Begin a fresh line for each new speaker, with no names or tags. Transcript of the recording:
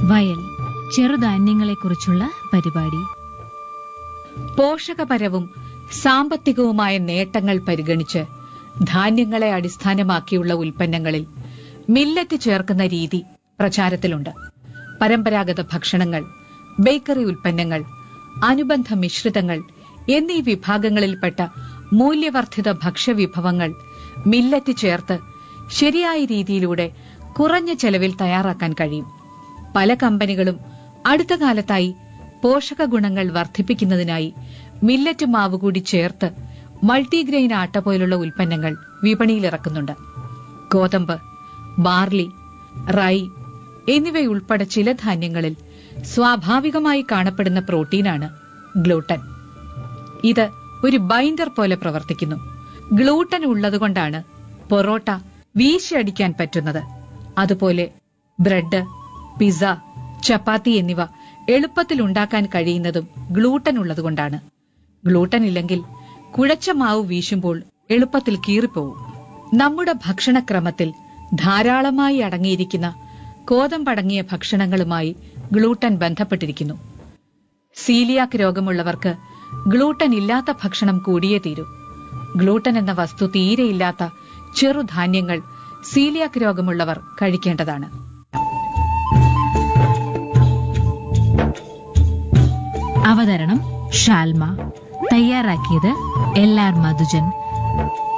വയൽ ചെറുധാന്യങ്ങളെക്കുറിച്ചുള്ള പരിപാടി
പോഷകപരവും സാമ്പത്തികവുമായ നേട്ടങ്ങൾ പരിഗണിച്ച് ധാന്യങ്ങളെ അടിസ്ഥാനമാക്കിയുള്ള ഉൽപ്പന്നങ്ങളിൽ മില്ലറ്റ് ചേർക്കുന്ന രീതി പ്രചാരത്തിലുണ്ട് പരമ്പരാഗത ഭക്ഷണങ്ങൾ ബേക്കറി ഉൽപ്പന്നങ്ങൾ അനുബന്ധ മിശ്രിതങ്ങൾ എന്നീ വിഭാഗങ്ങളിൽപ്പെട്ട മൂല്യവർദ്ധിത ഭക്ഷ്യവിഭവങ്ങൾ മില്ലറ്റ് ചേർത്ത് ശരിയായ രീതിയിലൂടെ കുറഞ്ഞ ചെലവിൽ തയ്യാറാക്കാൻ കഴിയും പല കമ്പനികളും അടുത്ത കാലത്തായി പോഷക ഗുണങ്ങൾ വർദ്ധിപ്പിക്കുന്നതിനായി മില്ലറ്റ് മാവ് കൂടി ചേർത്ത് മൾട്ടിഗ്രെയിൻ ആട്ട പോലുള്ള ഉൽപ്പന്നങ്ങൾ വിപണിയിലിറക്കുന്നുണ്ട് ഗോതമ്പ് ബാർലി റൈ എന്നിവയുൾപ്പെടെ ചില ധാന്യങ്ങളിൽ സ്വാഭാവികമായി കാണപ്പെടുന്ന പ്രോട്ടീനാണ് ഗ്ലൂട്ടൻ ഇത് ഒരു ബൈൻഡർ പോലെ പ്രവർത്തിക്കുന്നു ഗ്ലൂട്ടൻ ഉള്ളതുകൊണ്ടാണ് പൊറോട്ട വീശിയടിക്കാൻ പറ്റുന്നത് അതുപോലെ ബ്രെഡ് പിസ്സ ചപ്പാത്തി എന്നിവ എളുപ്പത്തിൽ ഉണ്ടാക്കാൻ കഴിയുന്നതും ഗ്ലൂട്ടൻ ഉള്ളതുകൊണ്ടാണ് ഗ്ലൂട്ടൻ ഇല്ലെങ്കിൽ കുഴച്ച മാവ് വീശുമ്പോൾ എളുപ്പത്തിൽ കീറിപ്പോവും നമ്മുടെ ഭക്ഷണക്രമത്തിൽ ധാരാളമായി അടങ്ങിയിരിക്കുന്ന കോതമ്പടങ്ങിയ ഭക്ഷണങ്ങളുമായി ഗ്ലൂട്ടൻ ബന്ധപ്പെട്ടിരിക്കുന്നു സീലിയാക് രോഗമുള്ളവർക്ക് ഗ്ലൂട്ടൻ ഇല്ലാത്ത ഭക്ഷണം കൂടിയേ തീരൂ ഗ്ലൂട്ടൻ എന്ന വസ്തു തീരെയില്ലാത്ത ചെറുധാന്യങ്ങൾ സീലിയാക് രോഗമുള്ളവർ കഴിക്കേണ്ടതാണ്
അവതരണം ഷാൽമ തയ്യാറാക്കിയത് എൽ ആർ മധുജൻ